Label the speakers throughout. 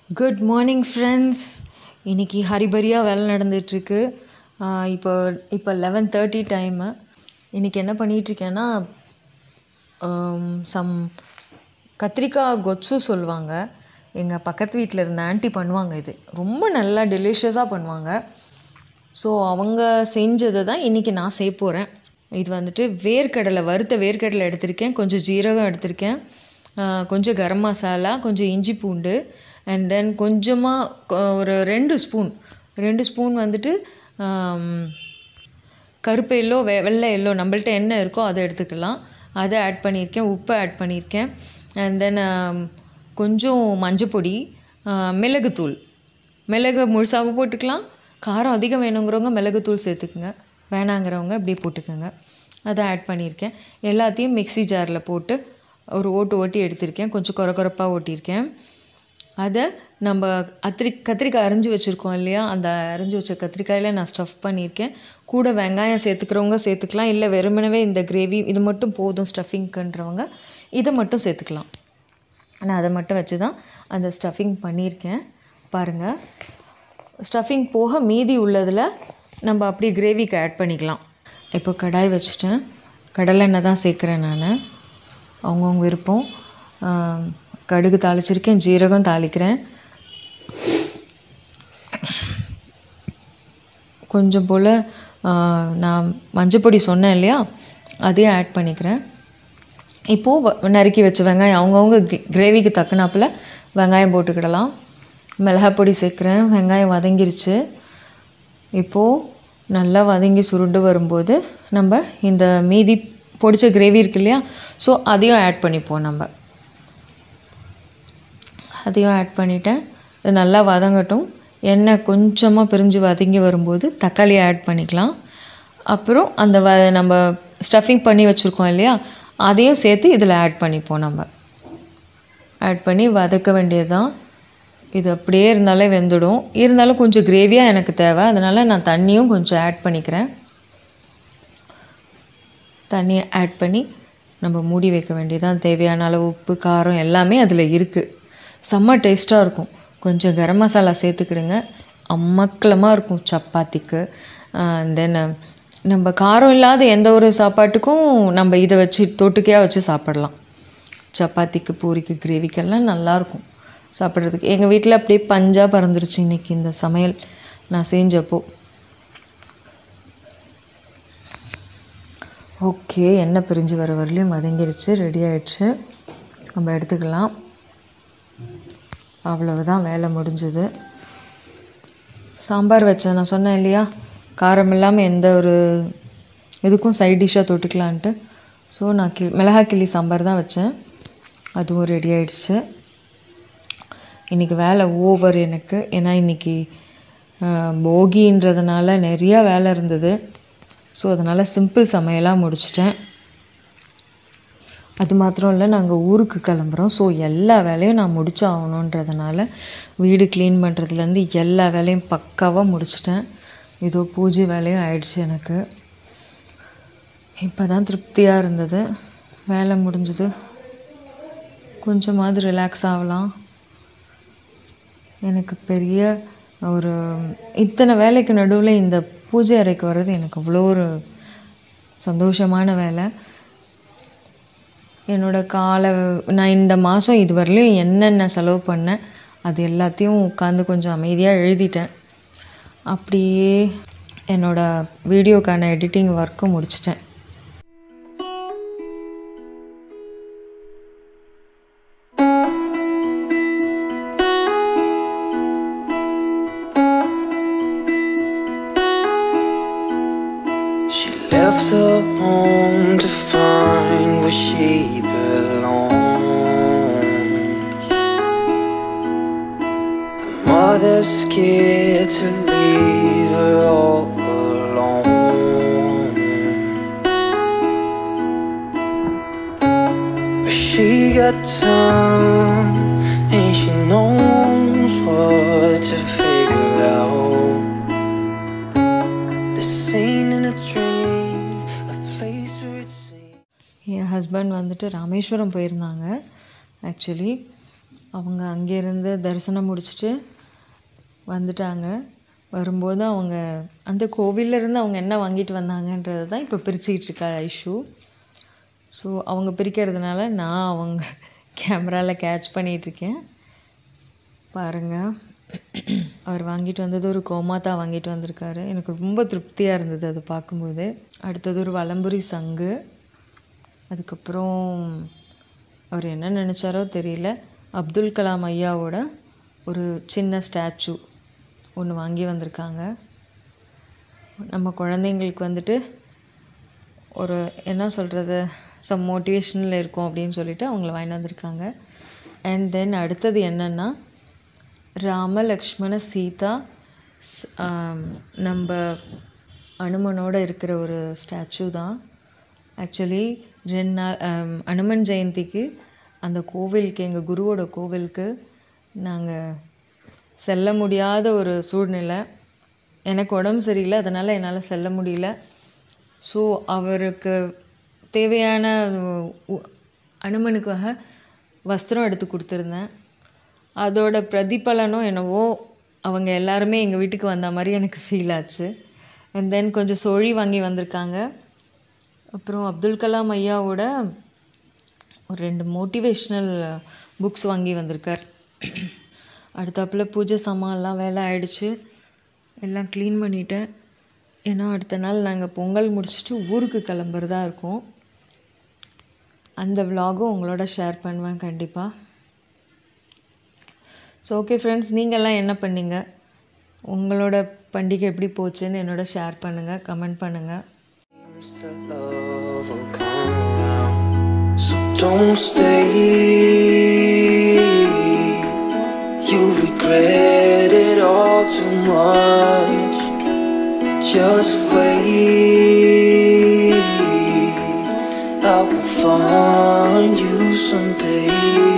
Speaker 1: Good morning friends இன்றைக்கி ஹரிபரியாக வேலை நடந்துகிட்ருக்கு இப்போ இப்போ லெவன் தேர்ட்டி டைமு இன்றைக்கி என்ன பண்ணிகிட்ருக்கேன்னா சம் கத்திரிக்காய் கொச்சு சொல்லுவாங்க எங்கள் பக்கத்து வீட்டில் இருந்த ஆண்டி பண்ணுவாங்க இது ரொம்ப நல்லா டெலிஷியஸாக பண்ணுவாங்க ஸோ அவங்க செஞ்சதை தான் இன்றைக்கி நான் செய்ய போகிறேன் இது வந்துட்டு வேர்க்கடலை வறுத்த வேர்க்கடலை எடுத்திருக்கேன் கொஞ்சம் ஜீரகம் எடுத்திருக்கேன் ஆஹ் கொஞ்சம் கரம் மசாலா கொஞ்சம் இஞ்சி பூண்டு அண்ட் தென் கொஞ்சமாக ஒரு ரெண்டு ஸ்பூன் ரெண்டு ஸ்பூன் வந்துட்டு ஆம், கருப்பு எல்லோ வெ வெள்ளை எல்லோ நம்மள்ட்ட என்ன இருக்கோ அதை எடுத்துக்கலாம் அதை ஆட் பண்ணியிருக்கேன் உப்பு ஆட் பண்ணியிருக்கேன் அண்ட் தென் கொஞ்சம் மஞ்சப்பொடி மிளகுத்தூள் மிளகு முழுசாகவும் போட்டுக்கலாம் காரம் அதிகம் வேணுங்கிறவங்க மிளகுத்தூள் சேர்த்துக்குங்க வேணாங்கிறவங்க அப்படியே போட்டுக்கோங்க அதை ஆட் பண்ணியிருக்கேன் எல்லாத்தையும் மிக்ஸி ஜாரில் போட்டு ஒரு ஓட்டு ஓட்டி எடுத்திருக்கேன் கொஞ்சம் கொர கொரப்பாக ஓட்டியிருக்கேன் அதை நம்ம கத்திரி கத்திரிக்காய் அரிஞ்சு வச்சுருக்கோம் இல்லையா அந்த அரிஞ்சு வச்ச கத்திரிக்காயில் நான் ஸ்டஃப் பண்ணியிருக்கேன் கூட வெங்காயம் சேர்த்துக்கிறவங்க சேர்த்துக்கலாம் இல்லை வெறுமனவே இந்த கிரேவி இது மட்டும் போதும் ஸ்டஃபிங்க்குன்றவங்க இதை மட்டும் சேர்த்துக்கலாம் நான் அதை மட்டும் வச்சு தான் அந்த ஸ்டஃபிங் பண்ணியிருக்கேன் பாருங்கள் ஸ்டஃபிங் போக மீதி உள்ளதில் நம்ம அப்படியே கிரேவிக்கு ஆட் பண்ணிக்கலாம் இப்போ கடாய் வச்சுட்டேன் கடலெண்ணெய் தான் சேர்க்குறேன் நான் அவங்கவுங்க விருப்பம் ஆம், கடுகு தாளிச்சிருக்கேன் ஜீரகம் தாளிக்கிறேன் கொஞ்சம் போல் நான் மஞ்சப்பொடி சொன்னேன் இல்லையா அதையும் ஆட் பண்ணிக்கிறேன் இப்போது வ- நறுக்கி வச்ச வெங்காயம் அவங்கவுங்க கிரேவிக்கு தக்கனாப்பில் வெங்காயம் போட்டுக்கிடலாம் மிளகாய் பொடி சேர்க்குறேன் வெங்காயம் வதங்கிருச்சு இப்போது நல்லா வதங்கி சுருண்டு வரும்போது நம்ம இந்த மீதி பொடிச்ச கிரேவி இருக்கு இல்லையா ஸோ அதையும் ஆட் பண்ணிப்போம் நம்ம அதையும் ஆட் பண்ணிட்டேன் இது நல்லா வதங்கட்டும் எண்ணெய் கொஞ்சமாக பிரிஞ்சு வதங்கி வரும்போது தக்காளியை ஆட் பண்ணிக்கலாம் அப்புறம் அந்த வ நம்ம ஸ்டஃபிங் பண்ணி வச்சுருக்கோம் இல்லையா அதையும் சேர்த்து இதில் ஆட் பண்ணிப்போம் நம்ம ஆட் பண்ணி வதக்க வேண்டியது தான் இது அப்படியே இருந்தாலே வெந்துடும் இருந்தாலும் கொஞ்சம் கிரேவியாக எனக்கு தேவை அதனால் நான் தண்ணியும் கொஞ்சம் ஆட் பண்ணிக்கிறேன் தண்ணியை ஆட் பண்ணி நம்ம மூடி வைக்க வேண்டியதான் தேவையான அளவு உப்பு காரம் எல்லாமே அதில் இருக்குது செம்ம டேஸ்ட்டாக இருக்கும் கொஞ்சம் கரம் மசாலா சேர்த்துக்கிடுங்க அம்மக்கலமாக இருக்கும் சப்பாத்திக்கு தென் நம்ம காரம் இல்லாத எந்த ஒரு சாப்பாட்டுக்கும் நம்ம இதை வச்சு தொட்டுக்கையாக வச்சு சாப்பிடலாம் சப்பாத்திக்கு பூரிக்கு கிரேவிக்கெல்லாம் நல்லாயிருக்கும் சாப்பிட்றதுக்கு எங்கள் வீட்டில் அப்படியே பஞ்சாக பறந்துருச்சு இன்றைக்கி இந்த சமையல் நான் செஞ்சப்போ ஓகே எண்ணெய் பிரிஞ்சு வர வரலையும் வதங்கிருச்சு ரெடி ஆயிடுச்சு நம்ம எடுத்துக்கலாம் அவ்வளவுதான் வேலை முடிஞ்சது சாம்பார் வச்சேன் நான் சொன்னேன் இல்லையா காரம் இல்லாமல் எந்த ஒரு இதுக்கும் சைட் டிஷ்ஷாக தொட்டுக்கலான்ட்டு ஸோ நான் கி மிளகா கிள்ளி சாம்பார் தான் வச்சேன் அதுவும் ரெடி ஆயிடுச்சு இன்றைக்கி வேலை ஓவர் எனக்கு ஏன்னா இன்றைக்கி போகின்றதுனால நிறையா வேலை இருந்தது ஸோ அதனால் சிம்பிள் சமையலாக முடிச்சிட்டேன் அது மாத்திரம் இல்லை நாங்கள் ஊருக்கு கிளம்புறோம் ஸோ எல்லா வேலையும் நான் முடிச்சாகணுன்றதுனால வீடு க்ளீன் பண்ணுறதுலேருந்து எல்லா வேலையும் பக்காவாக முடிச்சிட்டேன் ஏதோ பூஜை வேலையும் ஆயிடுச்சு எனக்கு இப்போ தான் திருப்தியாக இருந்தது வேலை முடிஞ்சது கொஞ்சமாவது ரிலாக்ஸ் ஆகலாம் எனக்கு பெரிய ஒரு இத்தனை வேலைக்கு நடுவில் இந்த பூஜை அறைக்கு வர்றது எனக்கு அவ்வளோ ஒரு சந்தோஷமான வேலை என்னோட காலை நான் இந்த மாதம் இது வரலையும் என்னென்ன செலவு பண்ணேன் அது எல்லாத்தையும் உட்காந்து கொஞ்சம் அமைதியாக எழுதிட்டேன் அப்படியே என்னோட வீடியோக்கான எடிட்டிங் ஒர்க்கும் முடிச்சிட்டேன்
Speaker 2: She left her home to find where she belongs. Her mother's scared to leave her all alone. But she got time and she knows what to figure out. The scene in a dream, a place where it seems.
Speaker 1: என் husband வந்துட்டு ராமேஸ்வரம் போயிருந்தாங்க actually அவங்க அங்கேருந்து தரிசனம் முடிச்சுட்டு வந்துட்டாங்க வரும்போது அவங்க அந்த கோவில்ல இருந்து அவங்க என்ன வாங்கிட்டு வந்தாங்கன்றது தான் இப்போ பிரிச்சுக்கிட்டு இருக்கா ஐஷு ஸோ அவங்க பிரிக்கிறதுனால நான் அவங்க கேமராவில் கேட்ச் பண்ணிகிட்ருக்கேன் பாருங்கள் அவர் வாங்கிட்டு வந்தது ஒரு கோமாத்தா வாங்கிட்டு வந்திருக்காரு எனக்கு ரொம்ப திருப்தியாக இருந்தது அது பார்க்கும்போது அடுத்தது ஒரு வலம்புரி சங்கு அதுக்கப்புறம் அவர் என்ன நினச்சாரோ தெரியல அப்துல் கலாம் ஐயாவோட ஒரு சின்ன ஸ்டாச்சு ஒன்று வாங்கி வந்திருக்காங்க நம்ம குழந்தைங்களுக்கு வந்துட்டு ஒரு என்ன சொல்கிறது சம் மோட்டிவேஷனில் இருக்கும் அப்படின்னு சொல்லிட்டு அவங்கள வாங்கிட்டு வந்திருக்காங்க அண்ட் தென் அடுத்தது என்னென்னா ராம லக்ஷ்மண சீதா ஸ்- ஆம், நம்ம அனுமனோட இருக்கிற ஒரு ஸ்டாச்சு தான் ஆக்சுவலி ரெண்டு நாள் ஆம், அனுமன் ஜெயந்திக்கு அந்த கோவிலுக்கு எங்கள் குருவோட கோவிலுக்கு நாங்கள் செல்ல முடியாத ஒரு சூழ்நிலை எனக்கு உடம்பு சரியில்லை அதனால் என்னால் செல்ல முடியல ஸோ அவருக்கு தேவையான உ- அனுமனுக்காக வஸ்திரம் எடுத்து கொடுத்துருந்தேன் அதோட பிரதிபலனும் என்னவோ அவங்க எல்லாருமே எங்கள் வீட்டுக்கு வந்த மாதிரி எனக்கு ஃபீல் ஆச்சு அண்ட் தென் கொஞ்சம் சொழி வாங்கி வந்திருக்காங்க அப்புறம் அப்துல் கலாம் ஐயாவோட ஒரு ரெண்டு மோட்டிவேஷ்னல் புக்ஸ் வாங்கி வந்திருக்கார் அடுத்தாப்புல பூஜை சாமான்லாம் வேலை ஆயிடுச்சு எல்லாம் க்ளீன் பண்ணிட்டேன் ஏன்னா அடுத்த நாள் நாங்கள் பொங்கல் முடிச்சுட்டு ஊருக்கு கிளம்புறதா இருக்கோம் அந்த விலாகும் உங்களோட ஷேர் பண்ணுவேன் கண்டிப்பாக ஸோ ஓகே ஃப்ரெண்ட்ஸ் நீங்கள்லாம் என்ன பண்ணீங்க உங்களோட பண்டிகை எப்படி போச்சுன்னு என்னோட ஷேர் பண்ணுங்கள் கமெண்ட் பண்ணுங்கள்
Speaker 2: Seems that love will come around. So don't stay. You regret it all too much. Just wait. I will find you someday.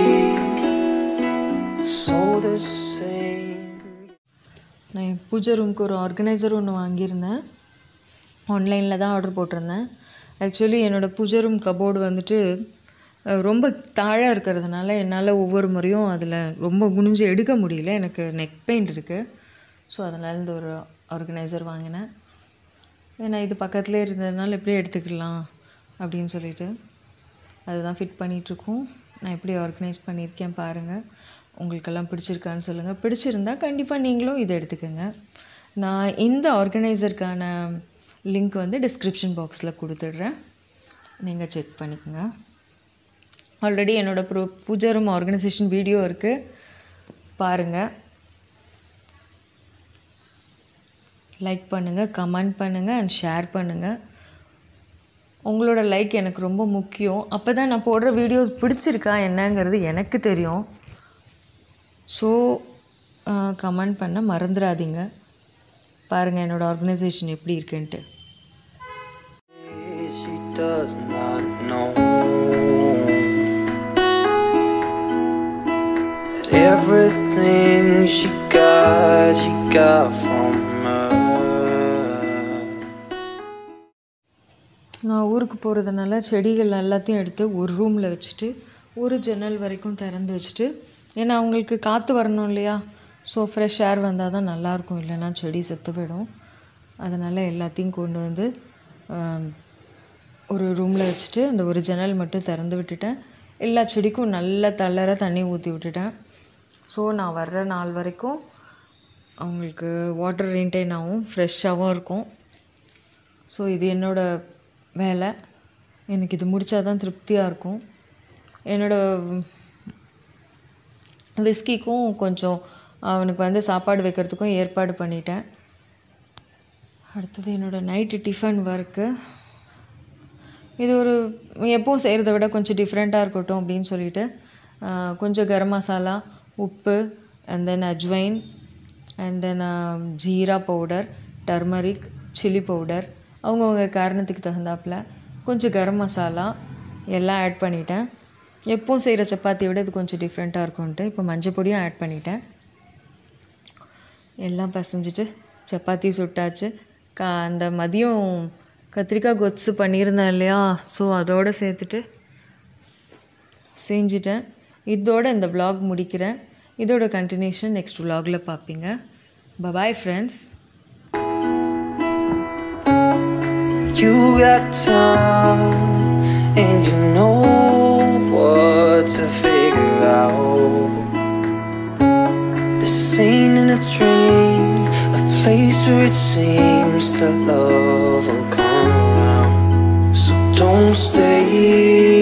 Speaker 2: So the same.
Speaker 1: நான் என் பூஜை ரூமுக்கு ஒரு ஆர்கனைசர் ஒன்று வாங்கியிருந்தேன் ஆன்லைனில் தான் ஆர்டர் போட்டிருந்தேன் ஆக்சுவலி என்னோடய பூஜை ரூம் கபோர்டு வந்துட்டு அஹ், ரொம்ப தாழாக இருக்கிறதுனால என்னால் ஒவ்வொரு முறையும் அதில் ரொம்ப குனிஞ்சு எடுக்க முடியல எனக்கு நெக் பெயின் இருக்குது ஸோ அதனால் இந்த ஒரு ஆர்கனைசர் வாங்கினேன் ஏன்னா இது பக்கத்துலேயே இருந்ததுனால எப்படியே எடுத்துக்கலாம் அப்படின்னு சொல்லிட்டு அதுதான் ஃபிட் பண்ணிகிட்ருக்கோம் நான் எப்படி ஆர்கனைஸ் பண்ணியிருக்கேன் பாருங்கள் உங்களுக்கெல்லாம் பிடிச்சிருக்கான்னு சொல்லுங்கள் பிடிச்சிருந்தா கண்டிப்பாக நீங்களும் இதை எடுத்துக்கோங்க நான் இந்த ஆர்கனைசருக்கான லிங்க் வந்து டிஸ்கிரிப்ஷன் பாக்ஸில் கொடுத்துட்றேன் நீங்கள் செக் பண்ணிக்கோங்க ஆல்ரெடி என்னோடய ப்ரோ பூஜா ரூம் ஆர்கனைசேஷன் வீடியோ இருக்குது பாருங்கள் லைக் பண்ணுங்கள் கமெண்ட் பண்ணுங்கள் அண்ட் ஷேர் பண்ணுங்கள் உங்களோட லைக் எனக்கு ரொம்ப முக்கியம் அப்போ தான் நான் போடுற வீடியோஸ் பிடிச்சிருக்கா என்னங்கிறது எனக்கு தெரியும் ஸோ கமெண்ட் பண்ண மறந்துடாதீங்க பாருங்கள் என்னோடய ஆர்கனைசேஷன் எப்படி இருக்குன்ட்டு
Speaker 2: She does not know that everything she got, she got from her.
Speaker 1: நான் ஊருக்கு போகிறதுனால செடிகள் எல்லாத்தையும் எடுத்து ஒரு ரூமில் வச்சுட்டு ஒரு ஜன்னல் வரைக்கும் திறந்து வச்சுட்டு ஏன்னா அவங்களுக்கு காற்று வரணும் இல்லையா ஸோ ஃப்ரெஷ் ஏர் வந்தால் தான் நல்லாயிருக்கும் இல்லைன்னா செடி செத்து போயிடும் அதனால் எல்லாத்தையும் கொண்டு வந்து ஆம், ஒரு ரூமில் வச்சுட்டு அந்த ஒரு ஜன்னல் மட்டும் திறந்து விட்டுட்டேன் எல்லா செடிக்கும் நல்ல தள்ளற தண்ணி ஊற்றி விட்டுட்டேன் ஸோ நான் வர்ற நாள் வரைக்கும் அவங்களுக்கு வாட்டர் ரெயின்டைன் ஆகும் ஃப்ரெஷ்ஷாகவும் இருக்கும் ஸோ இது என்னோட வேலை எனக்கு இது முடித்தா தான் திருப்தியாக இருக்கும் என்னோட விஸ்கிக்கும் கொஞ்சம் அவனுக்கு வந்து சாப்பாடு வைக்கிறதுக்கும் ஏற்பாடு பண்ணிட்டேன் அடுத்தது என்னோடய நைட்டு டிஃபன் ஒர்க்கு இது ஒரு எப்பவும் செய்கிறத விட கொஞ்சம் டிஃப்ரெண்ட்டாக இருக்கட்டும் அப்படின்னு சொல்லிட்டு ஆஹ், கொஞ்சம் கரம் மசாலா உப்பு and then ajwain and then jeera powder turmeric chilli powder அவங்கவுங்க காரணத்துக்கு தகுந்தாப்புல கொஞ்சம் கரம் மசாலா எல்லாம் ஆட் பண்ணிட்டேன் எப்பவும் செய்கிற சப்பாத்தியை விட இது கொஞ்சம் டிஃப்ரெண்ட்டாக இருக்கும்ன்ட்டு இப்போ மஞ்சள் பொடியும் ஆட் பண்ணிட்டேன் எல்லாம் பசஞ்சிட்டு சப்பாத்தி சுட்டாச்சு கா அந்த மதியம் கத்திரிக்காய் கொத்து பண்ணியிருந்தேன் இல்லையா ஸோ அதோடு சேர்த்துட்டு செஞ்சிட்டேன் இதோட இந்த vlog முடிக்கிறேன் இதோட கண்டினியூஷன் நெக்ஸ்ட் vlogல பார்ப்பீங்க bye bye friends
Speaker 2: You got time and you know what to figure out. This ain't in a dream, a place where it seems that love will come around. So don't stay